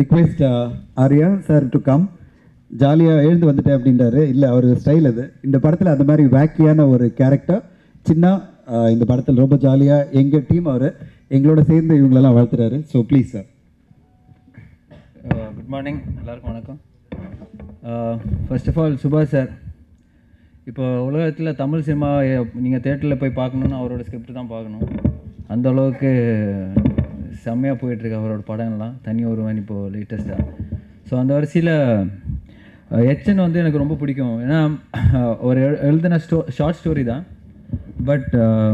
Request Arya sir to come ஜாலியாக எழுந்து வந்துட்டேன் அப்படின்றாரு இல்லை அவர் ஸ்டைல் அது இந்த படத்தில் அந்த மாதிரி வேக்கியான ஒரு கேரக்டர் சின்ன uh, இந்த படத்தில் ரொம்ப ஜாலியாக எங்கள் டீம் அவர் எங்களோட சேர்ந்து இவங்களெல்லாம் வளர்த்துறாரு so please sir good morning எல்லாருக்கும் வணக்கம் ஃபர்ஸ்ட் ஆஃப் ஆல் சுபாஷ் சார் இப்போ உலகத்தில் தமிழ் சினிமா நீங்கள் தேட்டரில் போய் பார்க்கணுன்னா அவரோட ஸ்கிரிப்ட் தான் பார்க்கணும் அந்த அளவுக்கு செம்மையாக போயிட்டுருக்கு அவரோட படம்லாம் தனி ஒருவன் இப்போது லேட்டஸ்ட்டாக ஸோ அந்த வரிசையில் எச்சன் வந்து எனக்கு ரொம்ப பிடிக்கும் ஏன்னா ஒரு எழு- எழுதின ஸ்டோ ஷார்ட் ஸ்டோரி தான் பட்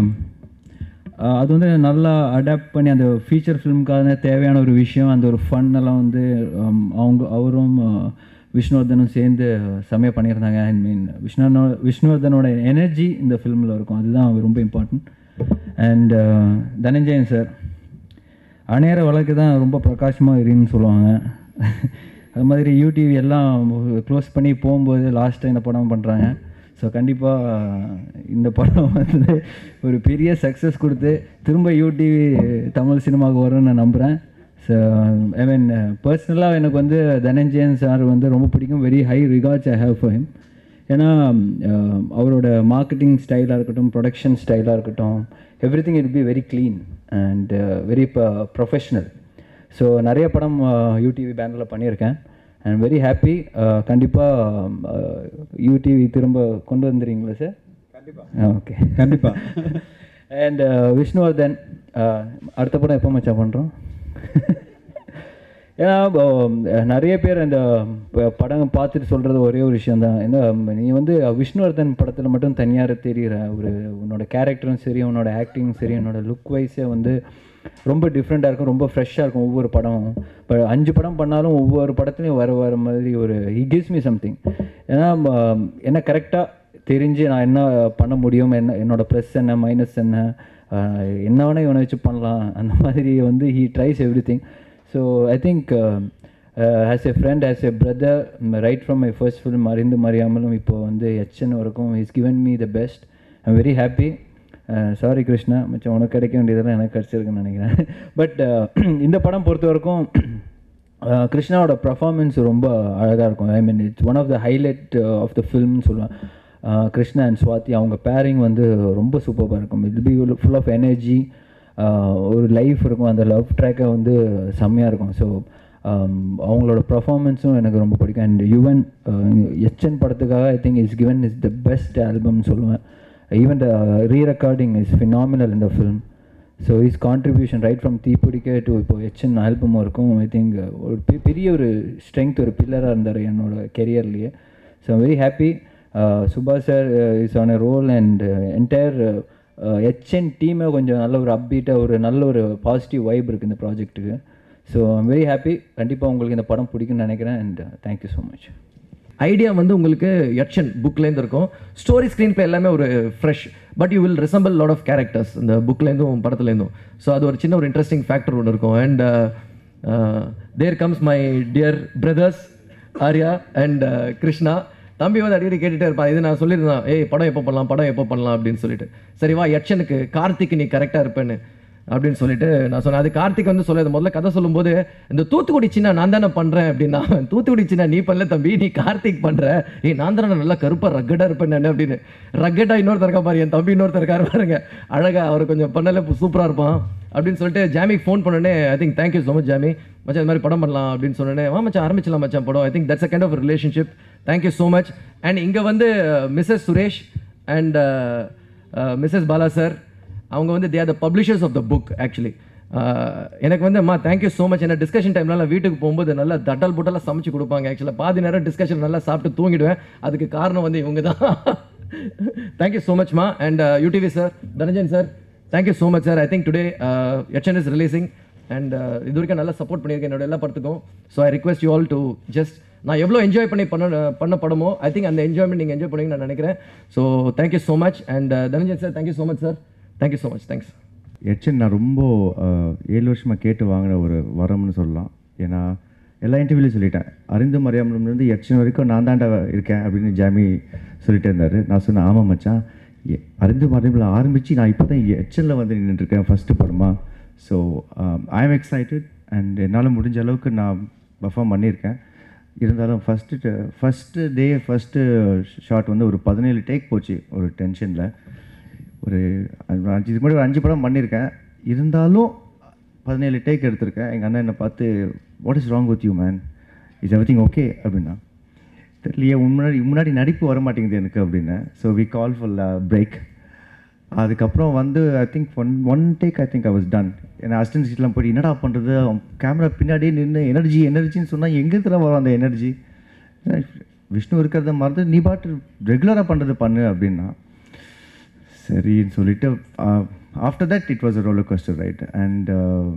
அது வந்து நல்லா அடாப்ட் பண்ணி அந்த ஃபீச்சர் ஃபிலிமுக்கான தேவையான ஒரு விஷயம் அந்த ஒரு ஃபன் எல்லாம் வந்து um, அவங்க அவரும் uh, விஷ்ணுவர்தனும் சேர்ந்து செம்மையாக பண்ணியிருந்தாங்க ஐ மீன் விஷ்ணுவனோ விஷ்ணுவர்தனோட எனர்ஜி இந்த ஃபிலிமில் இருக்கும் அதுதான் ரொம்ப இம்பார்ட்டன்ட் அண்ட் தனஞ்சயன் சார் அநேர வழக்கு தான் ரொம்ப பிரகாசமாக இருன்னு சொல்லுவாங்க அது மாதிரி யூடிவி எல்லாம் க்ளோஸ் பண்ணி போகும்போது லாஸ்ட்டாக இந்த படம் பண்ணுறாங்க ஸோ கண்டிப்பாக இந்த படம் வந்து ஒரு பெரிய சக்ஸஸ் கொடுத்து திரும்ப யூடிவி தமிழ் சினிமாவுக்கு வரும்னு நான் நம்புகிறேன் ஸோ ஐ மீன் பர்சனலாக எனக்கு வந்து தனஞ்சயன் சார் வந்து ரொம்ப பிடிக்கும் very high regards I have for him ஏன்னா அஹ், அவரோட மார்க்கெட்டிங் ஸ்டைலாக இருக்கட்டும் ப்ரொடக்ஷன் ஸ்டைலாக இருக்கட்டும் everything it be very clean and very professional so நிறைய படம் யூடிவி பேனரில் பண்ணியிருக்கேன் அண்ட் வெரி ஹாப்பி கண்டிப்பாக யூடிவி திரும்ப கொண்டு வந்துடுறீங்களா சார் கண்டிப்பாக ஓகே கண்டிப்பா. அண்ட் விஷ்ணுவர்தன் uh, அடுத்த படம் எப்போ மச்சான் பண்ணுறோம் ஏன்னா இப்போ, அஹ், நிறைய பேர் இந்த ப- படம் பார்த்துட்டு சொல்கிறது ஒரே ஒரு விஷயம் தான் ஏன்னா நீ வந்து விஷ்ணுவர்தன் படத்தில் மட்டும் தனியாக தெரிகிற ஒரு உன்னோட கேரக்டரும் சரி உன்னோட ஆக்டிங்கும் சரி உன்னோட லுக் வைஸே வந்து ரொம்ப டிஃப்ரெண்ட்டாக இருக்கும் ரொம்ப ஃப்ரெஷ்ஷாக இருக்கும் ஒவ்வொரு படமும் இப்போ அஞ்சு படம் பண்ணாலும் ஒவ்வொரு படத்துலையும் வர வர மாதிரி ஒரு ஹி கிவ்ஸ் மீ சம்திங் ஏன்னா ம- என்ன கரெக்டாக தெரிஞ்சு நான் என்ன பண்ண முடியும் என்ன என்னோட ப்ளஸ் என்ன மைனஸ் என்ன ஆஹ் என்ன வேணால் இவனை வச்சு பண்ணலாம் அந்த மாதிரி வந்து he tries everything so I think as a friend as a brother right from my first film அறிந்து மறியாமலும் இப்போ வந்து எச்என் வரைக்கும் is given me the best I very happy sorry Krishna மச்சான் உனக்கு கிடைக்க வேண்டியதெல்லாம் எனக்கு கிடச்சிருக்குன்னு நினைக்கிறேன் பட் இந்த படம் பொறுத்த வரைக்கும் அஹ் கிருஷ்ணாவோட பர்ஃபார்மன்ஸ் ரொம்ப அழகாக இருக்கும் I mean it's one of the highlight of the ஃபில்ம்னு சொல்லுவேன் அஹ் கிருஷ்ணா அண்ட் சுவாதி அவங்க பேரிங் வந்து ரொம்ப சூப்பராக இருக்கும் it be full of energy ஒரு லைஃப் இருக்கும் அந்த லவ் ட்ராக்கை வந்து செம்மையாக இருக்கும் ஸோ அவங்களோட பர்ஃபார்மன்ஸும் எனக்கு ரொம்ப பிடிக்கும் அண்ட் யுவன் எச்என் படத்துக்காக I think is given is the best ஆல்பம்னு சொல்லுவேன் even the re recording is phenomenal இந்த film so is contribution right from தீப்பிடிக்க டு இப்போ ஹெச்என் ஆல்பம் வரைக்கும் ஐ திங்க் ஒரு பெ- பெரிய ஒரு ஸ்ட்ரென்த் ஒரு பில்லராக இருந்தார் என்னோட கெரியர்லேயே ஸோ வெரி ஹாப்பி சுபாஷ் sir is on a roll and entire ஹெச்என் டீமே கொஞ்சம் நல்ல ஒரு அப்பீட்டாக ஒரு நல்ல ஒரு பாசிட்டிவ் வைப் இருக்குது இந்த ப்ராஜெக்ட்டுக்கு ஸோ ஐம் வெரி ஹாப்பி கண்டிப்பாக உங்களுக்கு இந்த படம் பிடிக்கும்னு நினைக்கிறேன் and thank you so much idea வந்து உங்களுக்கு யக்ஷன் புக்லேருந்து இருக்கும் ஸ்டோரி ஸ்க்ரீன் பிளே எல்லாமே ஒரு fresh but you will resemble lot of characters இந்த புக்லேருந்தும் படத்துலேருந்தும் ஸோ அது ஒரு சின்ன ஒரு இன்ட்ரெஸ்டிங் ஃபேக்டர் ஒன்று இருக்கும் and there comes my dear brothers Arya and Krishna தம்பி வந்து அடிக்கடி கேட்டுட்டே இருப்பான் இது நான் சொல்லியிருந்தேன் ஏய் படம் எப்போ பண்ணலாம் படம் எப்போ பண்ணலாம் அப்படின்னு சொல்லிட்டு சரி வா யக்ஷனுக்கு கார்த்திக் நீ கரெக்டாக இருப்பேன்னு அப்படின்னு சொல்லிட்டு நான் சொன்னேன் அது கார்த்திக் வந்து சொல்லுது முதல்ல கதை சொல்லும்போது இந்த தூத்துக்குடி சின்ன நான் தானே பண்ணுறேன் அப்படின்னா தூத்துக்குடி சின்ன நீ பண்ணல தம்பி நீ கார்த்திக் பண்ணுற ஏய் நான் தானே நல்லா கருப்பாக ரக்கடாக இருப்பேன் நான் அப்படின்னு ரக்கடாக இன்னொருத்தர் இருக்கா பாரு என் தம்பி இன்னொருத்தர் இருக்காரு பாருங்க அழகா அவர் கொஞ்சம் பண்ணல சூப்பராக இருப்பான் அப்படின்னு சொல்லிட்டு ஜாமிக்கு ஃபோன் பண்ணோடனே I think thank you so much Jami மச்சான் இந்த மாதிரி படம் பண்ணலாம் அப்படின்னு சொன்னோடனே வா மச்சான் ஆரம்பிச்சலாம் மச்சான் படம் I think that's a kind of relationship thank you so much and இங்கே வந்து Mrs Suresh and Mrs Bala sir அவங்க வந்து they are the publishers of the book actually எனக்கு வந்து அம்மா தேங்க்யூ ஸோ மச் என்ன டிஸ்கஷன் டைம்ல நான் வீட்டுக்கு போகும்போது நல்லா தட்டல் புட்டெல்லாம் சமைச்சு கொடுப்பாங்க ஆக்சுவலாக பாதி நேரம் டிஸ்கஷன் நல்லா சாப்பிட்டு தூங்கிடுவேன் அதுக்கு காரணம் வந்து இவங்க தான் தேங்க்யூ ஸோ மச்மா and UTV sir Dhananjan sir thank you so much sir I think today எச்என் இஸ் ரிலீசிங் அண்ட் இது வரைக்கும் நல்லா சப்போர்ட் பண்ணியிருக்கேன் என்னோட எல்லா படத்துக்கும் so I request you all to just நான் எவ்வளோ என்ஜாய் பண்ணி பண்ண பண்ண படமோ ஐ திங்க் அந்த என்ஜாய்மெண்ட் நீங்கள் என்ஜாய் பண்ணுவீங்கன்னு நான் நினைக்கிறேன் so thank you so much and Dhananjan sir thank you so much sir thank you so much thanks எச்சன் நான் ரொம்ப அஹ், ஏழு வருஷமாக கேட்டு வாங்கின ஒரு வரம்னு சொல்லலாம் ஏன்னா எல்லா இன்டர்வியூலையும் சொல்லிட்டேன் அறிந்து மறியாமலேருந்து எச்சன் வரைக்கும் நான் தாண்டா இருக்கேன் அப்படின்னு ஜாமி சொல்லிட்டே இருந்தார் நான் சொன்னேன் ஆமாம் மச்சான் எ- அறிந்து மறியாமல் ஆரம்பித்து நான் இப்போ தான் எச்சனில் வந்து நின்றுட்டுருக்கேன் ஃபஸ்ட்டு படமாக so I am excited and என்னால் முடிஞ்ச அளவுக்கு நான் பர்ஃபார்ம் பண்ணியிருக்கேன் இருந்தாலும் first first day first shot வந்து ஒரு பதினேழு டேக் போச்சு ஒரு டென்ஷனில் ஒரு அது அஞ்சு இதுக்கு முன்னாடி ஒரு அஞ்சு படம் பண்ணியிருக்கேன் இருந்தாலும் பதினேழு டேக் எடுத்திருக்கேன் எங்கள் அண்ணன் என்னை பார்த்து what is wrong with you man is everything okay அப்படின்னா தெரியலையே முன்னாடி முன்னாடி நடிப்பு வர மாட்டேங்குது எனக்கு அப்படின்னு so we call for break அதுக்கப்புறம் வந்து I think one one take I think I was done ஏன்னா அசிஸ்டன்ட் சீட்லாம் போயிட்டு என்னடா பண்ணுறது கேமரா பின்னாடியே நின்று எனர்ஜி எனர்ஜின்னு சொன்னால் எங்கே தர வரும் அந்த எனர்ஜி விஷ்ணு இருக்கிறத மறந்து நீ பாட்டு ரெகுலராக பண்ணுறது பண்ணு அப்படின்னா சரின்னு சொல்லிட்டு after that it was a roller coaster ride and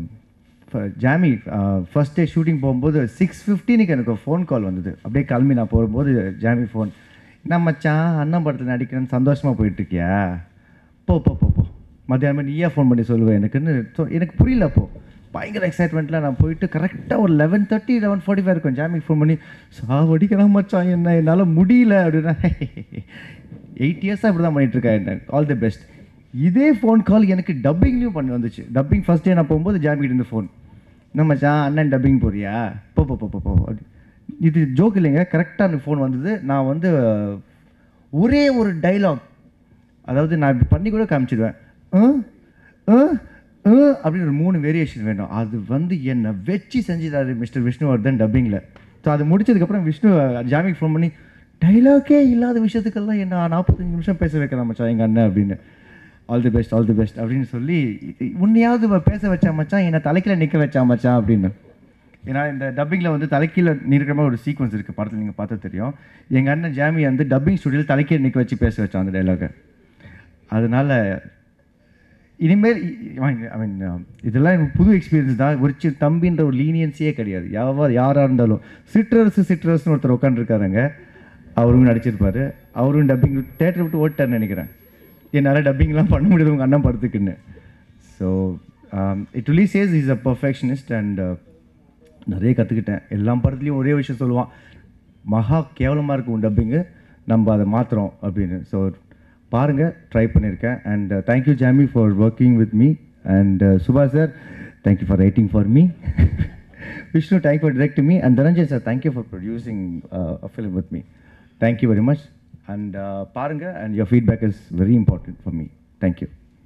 Jami first day shooting போகும்போது சிக்ஸ் ஃபிஃப்டீனுக்கு எனக்கு ஃபோன் கால் வந்தது அப்படியே கிளம்பி நான் போகும்போது ஜாமி ஃபோன் என்ன மச்சான் அண்ணன் படத்தில் நடிக்கிறேன்னு சந்தோஷமாக போயிட்டுருக்கியா போ போ போ போ மத்தியானம் நீயே ஃபோன் பண்ணி சொல்லுவேன் எனக்குன்னு so எனக்கு புரியல அப்போ பயங்கர எக்ஸைட்மெண்ட்டில் நான் போயிட்டு கரெக்டாக ஒரு eleven thirty eleven forty five இருக்கும் ஜாமிக்கு ஃபோன் பண்ணி சாவடிக்கிறான் மச்சான் என்ன என்னால் முடியல அப்படின்னா எயிட் இயர்ஸாக இப்படி தான் பண்ணிகிட்ருக்கேன் என்ன ஆல் தி பெஸ்ட் இதே ஃபோன் கால் எனக்கு டப்பிங்லேயும் பண்ணி வந்துச்சு டப்பிங் ஃபஸ்ட் டே நான் போகும்போது ஜாமிக்கிட்ட இருந்து ஃபோன் என்ன மச்சான் அண்ணன் டப்பிங் போறியா போ போ போ போ போ அப்படி இது ஜோக் இல்லைங்க கரெக்டாக எனக்கு ஃபோன் வந்தது நான் வந்து ஒரே ஒரு டைலாக் அதாவது நான் இப்படி பண்ணி கூட காமிச்சிடுவேன் ஆ ஆ ஆ அப்படின்னு ஒரு மூணு வேரியேஷன் வேணும் அது வந்து என்னை வச்சு செஞ்சுட்டாரு மிஸ்டர் விஷ்ணுவர்தன் டப்பிங்கில் ஸோ அது முடிச்சதுக்கப்புறம் விஷ்ணு ஜாமிக்கு ஃபோன் பண்ணி டைலாக்கே இல்லாத விஷயத்துக்கெல்லாம் என்ன நாற்பத்தஞ்சு நிமிஷம் பேச வைக்கலாம் மச்சான் எங்கள் அண்ணன் அப்படின்னு all the best all the best அப்படின்னு சொல்லி உன்னையாவது இவ பேச வச்சா மச்சான் என்னை தலைக்கீழ நிற்க வச்சா மச்சான் அப்படின்னு ஏன்னா இந்த டப்பிங்கில் வந்து தலைக்கீழ நிற்கிற மாதிரி ஒரு சீக்வன்ஸ் இருக்குது படத்தில் நீங்கள் பார்த்தா தெரியும் எங்கள் அண்ணன் ஜாமி வந்து டப்பிங் ஸ்டுடியோவில் தலைக்கீழ நிற்க வச்சு பேச வச்சான் அந்த டைலாகை அதனால் இனிமேல் ஐ மீன் இதெல்லாம் எனக்கு புது எக்ஸ்பீரியன்ஸ் தான் ஒரு சி- தம்பின்ற ஒரு லீனியன்ஸே கிடையாது யார் யாராக இருந்தாலும் சிட்ரஸ் சிட்ரஸ்னு ஒருத்தர் உட்காந்துருக்காருங்க அவரும் நடிச்சிருப்பாரு அவரும் டப்பிங் தேட்டரை விட்டு ஓட்டார்னு நினைக்கிறேன் என்னால் டப்பிங்லாம் பண்ண முடியாது உங்கள் அண்ணன் படத்துக்குன்னு so it really says is a perfectionist and நிறைய கற்றுக்கிட்டேன் எல்லா படத்துலையும் ஒரே விஷயம் சொல்லுவான் மகா கேவலமாக இருக்கும் உன் டப்பிங்கு நம்ம அதை மாற்றுறோம் அப்படின்னு ஸோ பாருங்கள் ட்ரை பண்ணியிருக்கேன் and thank you Jami for working with me and Subha sir thank you for writing for me Vishnu thank for direct me and Dhananjay sir thank you for producing a film with me thank you very much and பாருங்கள் and your feedback is very important for me thank you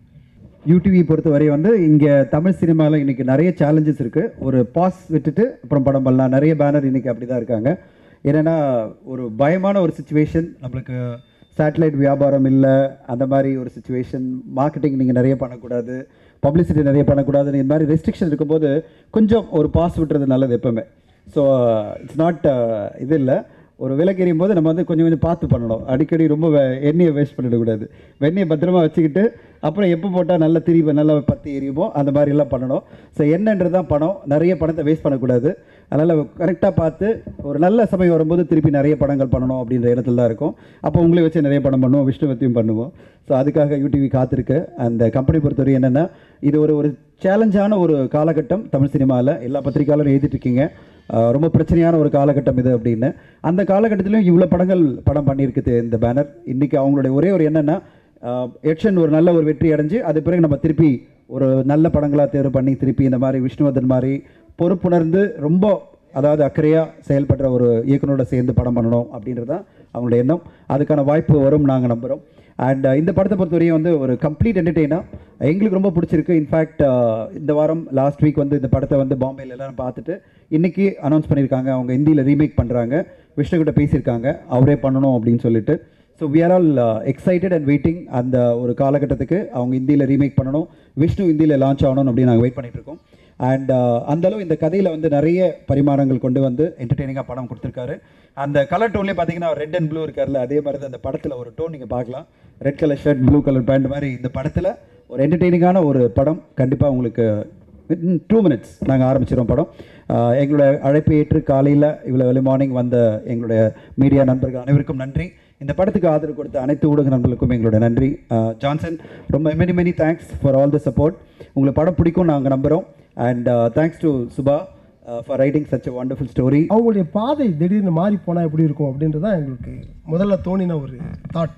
UTV பொறுத்தவரை வந்து இங்கே தமிழ் சினிமாவில் இன்னைக்கு நிறைய challenges இருக்குது ஒரு pass விட்டுட்டு அப்புறம் படம் பண்ணலாம் நிறைய பேனர் இன்னைக்கு அப்படி தான் இருக்காங்க என்னென்னா ஒரு பயமான ஒரு சுச்சுவேஷன் நம்மளுக்கு சேட்டலைட் வியாபாரம் இல்லை அந்த மாதிரி ஒரு சுச்சுவேஷன் மார்க்கெட்டிங் நீங்கள் நிறைய பண்ணக்கூடாது பப்ளிசிட்டி நிறைய பண்ணக்கூடாதுன்னு இந்த மாதிரி ரெஸ்ட்ரிக்ஷன் இருக்கும்போது கொஞ்சம் ஒரு பாஸ் விட்டுறது நல்லது எப்பவுமே ஸோ இட்ஸ் நாட் இது இல்லை ஒரு விலைக்கு எறியும் போது நம்ம வந்து கொஞ்சம் கொஞ்சம் பார்த்து பண்ணணும் அடிக்கடி ரொம்ப வே- எண்ணெயை வேஸ்ட் பண்ணிடக்கூடாது வெண்ணெயை பத்திரமா வச்சுக்கிட்டு அப்புறம் எப்போ போட்டால் நல்ல திரிவு நல்லா பற்றி எரியுமோ அந்த மாதிரி எல்லாம் பண்ணணும் ஸோ என்னன்றது தான் பணம் நிறைய பணத்தை வேஸ்ட் பண்ணக்கூடாது அதனால் கரெக்டாக பார்த்து ஒரு நல்ல சமயம் வரும்போது திருப்பி நிறைய படங்கள் பண்ணணும் அப்படின்ற இடத்துல தான் இருக்கும் அப்போ உங்களை வச்சு நிறைய படம் பண்ணுவோம் விஷ்ணுவத்தையும் பண்ணுவோம் ஸோ அதுக்காக யூடிவி காத்திருக்கு அந்த கம்பெனி பொறுத்தவரை என்னென்னா இது ஒரு ஒரு சேலஞ்சான ஒரு காலகட்டம் தமிழ் சினிமாவில் எல்லா பத்திரிக்கையாளரும் எழுதிட்டு இருக்கீங்க ஆஹ் ரொம்ப பிரச்சனையான ஒரு காலகட்டம் இது அப்படின்னு அந்த காலகட்டத்திலும் இவ்வளோ படங்கள் படம் பண்ணியிருக்குது இந்த பேனர் இன்றைக்கி அவங்களுடைய ஒரே ஒரு என்னென்னா எக்ஷன் ஒரு நல்ல ஒரு வெற்றி அடைஞ்சு அது பிறகு நம்ம திருப்பி ஒரு நல்ல படங்களாக தேர்வு பண்ணி திருப்பி இந்த மாதிரி விஷ்ணுவர்தன் மாதிரி பொறுப்புணர்ந்து ரொம்ப அதாவது அக்கறையாக செயல்படுற ஒரு இயக்குனரோட சேர்ந்து படம் பண்ணணும் அப்படின்றது தான் அவங்களோட எண்ணம் அதுக்கான வாய்ப்பு வரும் நாங்கள் நம்புகிறோம் அண்ட் இந்த படத்தை பொறுத்தவரையும் வந்து ஒரு கம்ப்ளீட் என்டர்டெய்னாக எங்களுக்கு ரொம்ப பிடிச்சிருக்கு இன்ஃபேக்ட் இந்த வாரம் லாஸ்ட் வீக் வந்து இந்த படத்தை வந்து பாம்பேல எல்லாரும் பார்த்துட்டு இன்னைக்கு அனௌன்ஸ் பண்ணியிருக்காங்க அவங்க ஹிந்தியில் ரீமேக் பண்ணுறாங்க விஷ்ணு கிட்ட பேசியிருக்காங்க அவரே பண்ணணும் அப்படின்னு சொல்லிட்டு so we are all excited and waiting அந்த ஒரு காலகட்டத்துக்கு அவங்க ஹிந்தியில் ரீமேக் பண்ணணும் விஷ்ணு ஹிந்தியில் லான்ச் ஆகணும் அப்படின்னு நாங்கள் வெயிட் பண்ணிட்டு இருக்கோம் அண்ட் அந்தளவு இந்த கதையில் வந்து நிறைய பரிமாணங்கள் கொண்டு வந்து என்டர்டெய்னிங்காக படம் கொடுத்துருக்காரு அந்த கலர் டோன்லேயே பார்த்தீங்கன்னா ரெட் அண்ட் ப்ளூ இருக்கார்ல அதே மாதிரி தான் அந்த படத்தில் ஒரு டோன் நீங்கள் பார்க்கலாம் red colour shirt blue colour pant மாதிரி இந்த படத்தில் ஒரு என்டர்டெய்னிங்கான ஒரு படம் கண்டிப்பாக உங்களுக்கு வித்தின் டூ மினிட்ஸ் நாங்கள் ஆரம்பிச்சிடும் படம் ஆஹ் எங்களோட அழைப்பை ஏற்று காலையில் இவ்வளோ early மார்னிங் வந்த எங்களுடைய மீடியா நண்பர்கள் அனைவருக்கும் நன்றி இந்த படத்துக்கு ஆதரவு கொடுத்த அனைத்து ஊடக நண்பர்களுக்கும் எங்களுடைய நன்றி ஆஹ் ஜான்சன் ரொம்ப many many thanks for all the support உங்களுக்கு படம் பிடிக்கும் நாங்கள் நம்புகிறோம் and thanks to Subha for writing such a wonderful story அவங்களுடைய பாதை திடீர்னு மாறி போனால் எப்படி இருக்கும் அப்படின்றது தான் எங்களுக்கு முதல்ல தோணின ஒரு தாட்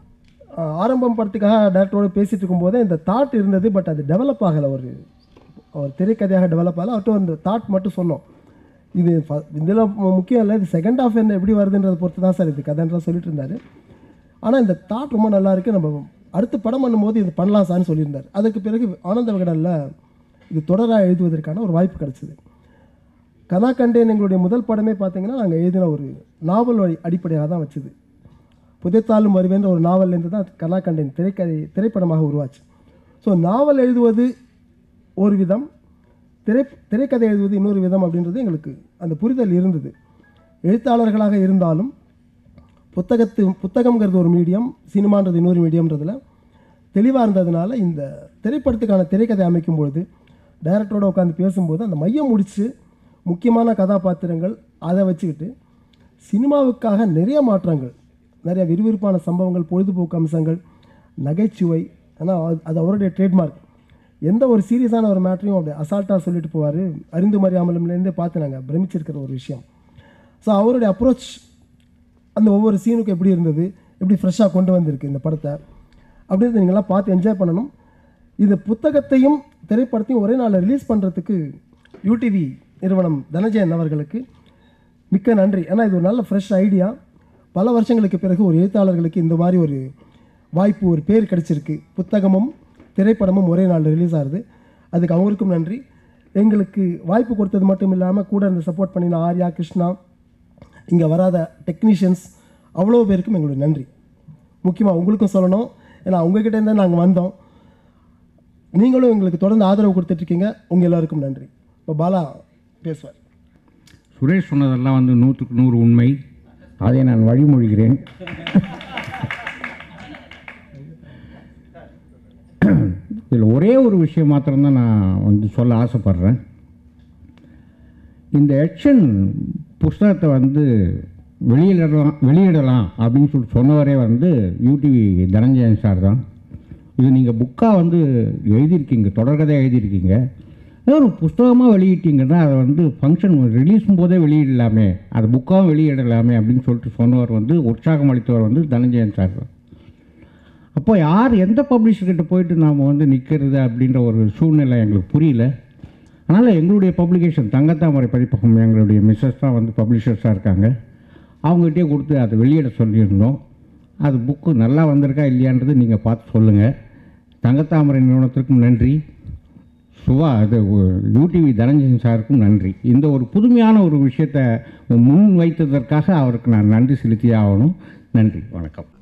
ஆரம்பம் படத்துக்காக டேரக்டரோட பேசிட்டு இருக்கும்போதே இந்த தாட் இருந்தது பட் அது டெவலப் ஆகலை ஒரு ஒரு திரைக்கதையாக டெவலப் ஆகல அவர்கிட்ட அந்த தாட் மட்டும் சொன்னோம் இது இதில் முக்கியம் இல்லை இது செகண்ட் ஹாஃப் என்ன எப்படி வருதுன்றதை பொறுத்து தான் சார் இது கதைன்றா சொல்லிட்டு இருந்தார் ஆனால் இந்த தாட் ரொம்ப நல்லா இருக்கு நம்ம அடுத்த படம் பண்ணும்போது இது பண்ணலாம் சார்னு சொல்லியிருந்தார் அதுக்கு பிறகு ஆனந்த விகடனில் இது தொடராக எழுதுவதற்கான ஒரு வாய்ப்பு கிடைச்சிது கதா கண்டேன் எங்களுடைய முதல் படமே பார்த்தீங்கன்னா நாங்கள் எழுதின ஒரு நாவல் வழி அடிப்படையாக தான் வச்சுது புதைத்தாலும் வருவேன்ற ஒரு நாவல்லேருந்து தான் கதா கண்டேன் திரைக்கதை திரைப்படமாக உருவாச்சு ஸோ நாவல் எழுதுவது ஒரு விதம் திரை திரைக்கதை எழுதுவது இன்னொரு விதம் அப்படின்றது எங்களுக்கு அந்த புரிதல் இருந்தது எழுத்தாளர்களாக இருந்தாலும் புத்தகத்து புத்தகம்ங்கிறது ஒரு மீடியம் சினிமான்றது இன்னொரு மீடியம்ன்றதுல தெளிவாக இருந்ததுனால இந்த திரைப்படத்துக்கான திரைக்கதை அமைக்கும் பொழுது டைரக்டரோட உட்காந்து பேசும்போது அந்த மையம் முடித்து முக்கியமான கதாபாத்திரங்கள் அதை வச்சுக்கிட்டு சினிமாவுக்காக நிறைய மாற்றங்கள் நிறைய விறுவிறுப்பான சம்பவங்கள் பொழுதுபோக்கு அம்சங்கள் நகைச்சுவை ஆனால் அது- அது அவருடைய ட்ரேட்மார்க் எந்த ஒரு சீரியஸான ஒரு மேட்டரையும் அப்படி அசால்ட்டாக சொல்லிட்டு போவார் அறிந்து மறியாமலேருந்தே பார்த்து நாங்கள் பிரமிச்சிருக்கிற ஒரு விஷயம் ஸோ அவருடைய அப்ரோச் அந்த ஒவ்வொரு சீனுக்கும் எப்படி இருந்தது எப்படி ஃப்ரெஷ்ஷாக கொண்டு வந்திருக்கு இந்த படத்தை அப்படின்றத நீங்களாம் பார்த்து என்ஜாய் பண்ணணும் இந்த புத்தகத்தையும் திரைப்படத்தையும் ஒரே நாளில் ரிலீஸ் பண்ணுறதுக்கு யூடிவி நிறுவனம் தனஜயன் அவர்களுக்கு மிக்க நன்றி ஏன்னா இது ஒரு நல்ல ஃப்ரெஷ் ஐடியா பல வருஷங்களுக்கு பிறகு ஒரு எழுத்தாளர்களுக்கு இந்த மாதிரி ஒரு வாய்ப்பு ஒரு பேர் கிடைச்சிருக்கு புத்தகமும் திரைப்படமும் ஒரே நாளில் ரிலீஸ் ஆகுது அதுக்கு அவங்களுக்கும் நன்றி எங்களுக்கு வாய்ப்பு கொடுத்தது மட்டும் இல்லாமல் கூட இருந்து சப்போர்ட் பண்ணின ஆர்யா கிருஷ்ணா இங்கே வராத டெக்னீஷியன்ஸ் அவ்வளோ பேருக்கும் எங்களுடைய நன்றி முக்கியமாக உங்களுக்கும் சொல்லணும் ஏன்னா உங்ககிட்ட இருந்தால் நாங்கள் வந்தோம் நீங்களும் எங்களுக்கு தொடர்ந்து ஆதரவு கொடுத்துட்ருக்கீங்க உங்கள் எல்லாருக்கும் நன்றி இப்போ பாலா பேசுவார் சுரேஷ் சொன்னதெல்லாம் வந்து நூற்றுக்கு நூறு உண்மை அதை நான் வழிமொழிகிறேன் இதில் ஒரே ஒரு விஷயம் மாத்திரம்தான் நான் வந்து சொல்ல ஆசைப்பட்றேன் இந்த எக்ஷன் புஸ்தகத்தை வந்து வெளியிடலாம் வெளியிடலாம் அப்படின்னு சொல்லி சொன்னவரே வந்து யூடிவி தனஞ்சயன் சார் தான் இது நீங்கள் புக்காக வந்து எழுதியிருக்கீங்க தொடர்கதையாக எழுதியிருக்கீங்க ஏதோ ஒரு புஸ்தகமாக வெளியிட்டீங்கன்னா அதை வந்து ஃபங்க்ஷன் ரிலீஸும் போதே வெளியிடலாமே அது புக்காகவும் வெளியிடலாமே அப்படின்னு சொல்லிட்டு சொன்னவர் வந்து உற்சாகம் அளித்தவர் வந்து தனஞ்சயன் சார் தான் அப்போ யார் எந்த பப்ளிஷர்கிட்ட போயிட்டு நாம் வந்து நிற்கிறது அப்படின்ற ஒரு சூழ்நிலை எங்களுக்கு புரியல அதனால் எங்களுடைய பப்ளிகேஷன் தங்கத்தாமரை பதிப்பகம் எங்களுடைய மிஸ்ஸஸ் தான் வந்து பப்ளிஷர்ஸாக இருக்காங்க அவங்ககிட்டயே கொடுத்து அதை வெளியிட சொல்லியிருந்தோம் அது புக்கு நல்லா வந்திருக்கா இல்லையான்றது நீங்கள் பார்த்து சொல்லுங்கள் தங்கத்தாமரை நிறுவனத்திற்கும் நன்றி சுவா இது யூடிவி தனஞ்சன் சாருக்கும் நன்றி இந்த ஒரு புதுமையான ஒரு விஷயத்தை முன் வைத்ததற்காக அவருக்கு நான் நன்றி செலுத்தியே ஆகணும் நன்றி வணக்கம்